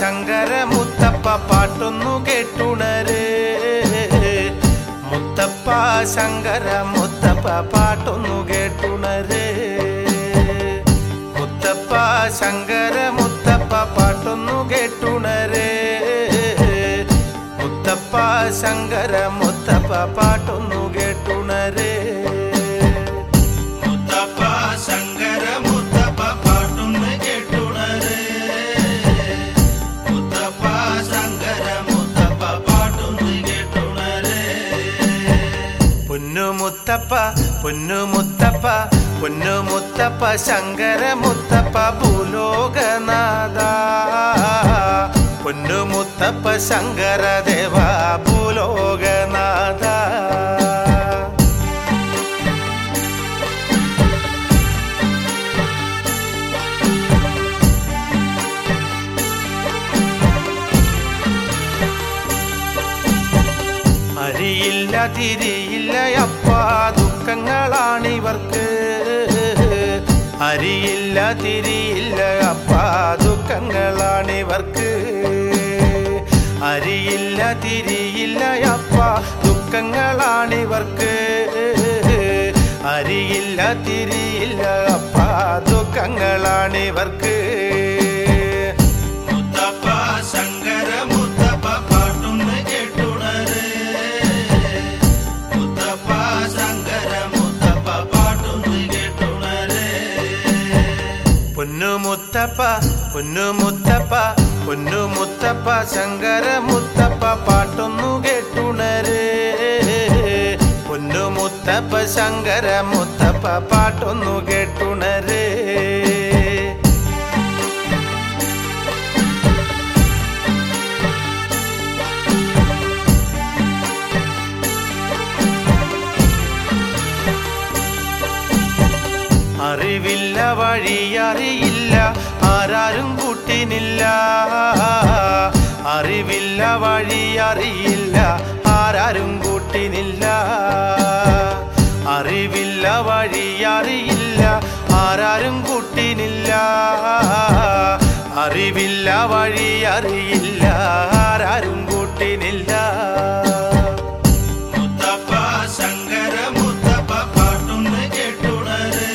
ശങ്കര മുത്തപ്പ പാട്ടൊന്നു കേട്ടുണര് മുത്തപ്പ ശങ്കര മുത്തപ്പ പാട്ടൊന്നു കേട്ടുണര് മുത്തപ്പ ശങ്കര മുത്തപ്പ പാട്ടൊന്നു കേട്ടുണര് മുത്തപ്പ ശങ്കര മുത്തപ്പ പാട്ടൊന്നു കേട്ടുണര് മുത്തപ്പ ശങ്കര മുത്തപ്പ പാട്ടൊന്നു കേട്ടുണര് മുത്തപ്പ ശങ്കര മുത്തപ്പ പാട്ടൊന്നു കേട്ടുണര് പൊന്നു മുത്തപ്പ പൊന്നു മുത്തപ്പ പൊന്നു മുത്തപ്പ ശങ്കര മുത്തപ്പ ഭൂലോകനാഥ പൊന്നു മുത്തപ്പ ശങ്കര ദേവ ഭൂലോകനാഥ അരിയില്ല തിരിയില്ല അപ്പാ ദുഃഖങ്ങളാണിവർക്ക് അരിയില്ല തിരിയില്ല അപ്പാ ദുഃഖങ്ങളാണിവർക്ക് അരിയില്ല തിരിയില്ല അപ്പാ ദുഃഖങ്ങളാണിവർക്ക് അരിയില്ല തിരിയില്ല അപ്പാ ദുഃഖങ്ങളാണിവർക്ക് മുത്തപ്പ ശങ്കര മുത്തപ്പ പാട്ടൊന്ന് കേട്ടുണര് മുത്തപ്പ ശങ്കര മുത്തപ്പ പാട്ടൊന്ന് കേട്ടുണര് പൊന്നു മുത്തപ്പ പൊന്നു മുത്തപ്പ പൊന്നു മുത്തപ്പ ശങ്കര മുത്തപ്പ പാട്ടൊന്നു കേട്ടുണര് പൊന്നു മുത്തപ്പ ശങ്കര മുത്തപ്പ പാട്ടൊന്നു കേട്ടുണര് അറിവില്ല വഴി അറിയില്ല ആരാരും കൂട്ടിനില്ല അറിവില്ല വഴി അറിയില്ല ആരാരും കൂട്ടിനില്ല അറിവില്ല വഴി അറിയില്ല ആരാരും കൂട്ടിനില്ല അറിവില്ല വഴി അറിയില്ല ആരാരും കൂട്ടിനില്ല മുത്തപ്പ ശങ്കര മുത്തപ്പ പാട്ടൊന്ന് കേട്ടുണര്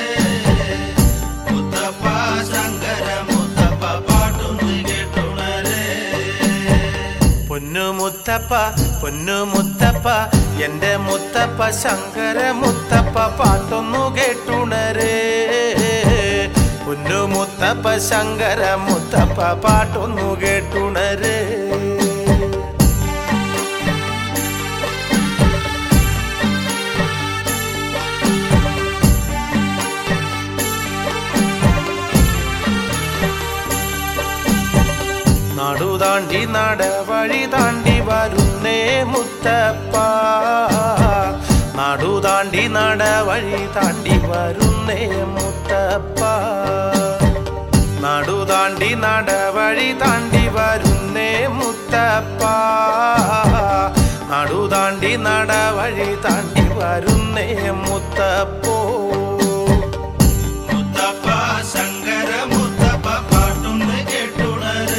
മുത്തപ്പ ശങ്കര മുത്തപ്പ പാട്ടൊന്ന് കേട്ടുണര് പൊന്നു മുത്തപ്പ പൊന്നു മുത്തപ്പ എന്റെ മുത്തപ്പ ശങ്കര മുത്തപ്പ പാട്ടൊന്നു കേട്ടുണര് പൊന്നു മുത്തപ്പ ശങ്കര മുത്തപ്പ പാട്ടൊന്നു കേട്ടുണര് നാടു താണ്ടി നട വഴി താണ്ടി വരുന്നേ മുത്തപ്പ നാടു താണ്ടി നട വഴി താണ്ടി വരുന്നേ മുത്തപ്പ നാടു താണ്ടി നട വഴി താണ്ടി വരുന്നേ മുത്തപ്പ നാടു താണ്ടി നട വഴി താണ്ടി വരുന്നേ മുത്തപ്പോ മുത്തപ്പ ശങ്കര മുത്തപ്പ പാട്ടൊന്ന് കേട്ടുണര്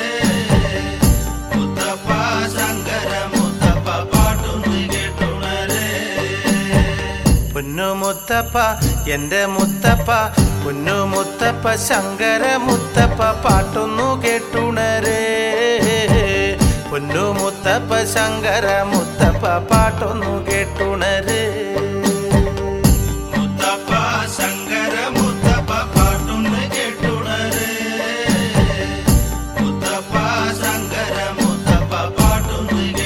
മുത്തപ്പ ശങ്കര മുത്തപ്പ പാട്ടൊന്ന് കേട്ടുണര് പൊന്നു മുത്തപ്പ എന്റെ മുത്തപ്പ പൊന്നു മുത്തപ്പ ശങ്കര മുത്തപ്പ പാട്ടൊന്നു കേട്ടുണര് പൊന്നു മുത്തപ്പ ശങ്കര മുത്തപ്പ പാട്ടൊന്നു കേട്ടുണര് മുത്തപ്പ ശങ്കര മുത്തപ്പ പാട്ടൊന്ന് കേട്ടുണര് മുത്തപ്പ ശങ്കര മുത്തപ്പ പാട്ടൊന്ന്